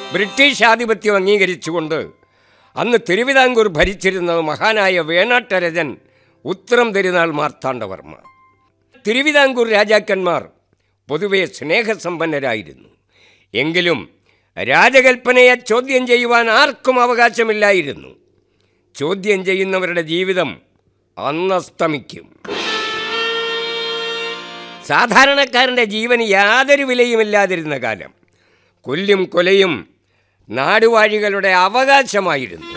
British ആധിപത്യം അംഗീകരിച്ചുകൊണ്ട് അന്ന് തിരുവിതാംകൂർ ഭരിച്ചിരുന്നത് മഹാനായ വേണാട്ടരജൻ ഉത്തരം തിരുനാൾ മാർത്താണ്ഡവർമ്മ തിരുവിതാംകൂർ രാജാക്കന്മാർ പൊതുവെ സ്നേഹസമ്പന്നരായിരുന്നു എങ്കിലും രാജകൽപ്പനയെ ചോദ്യം ചെയ്യുവാൻ ആർക്കും അവകാശമില്ലായിരുന്നു ചോദ്യം ചെയ്യുന്നവരുടെ ജീവിതം അന്നസ്തമിക്കും സാധാരണക്കാരൻ്റെ ജീവന് യാതൊരു വിലയുമില്ലാതിരുന്ന കാലം കൊല്ലും കൊലയും നാടുവാഴികളുടെ അവകാശമായിരുന്നു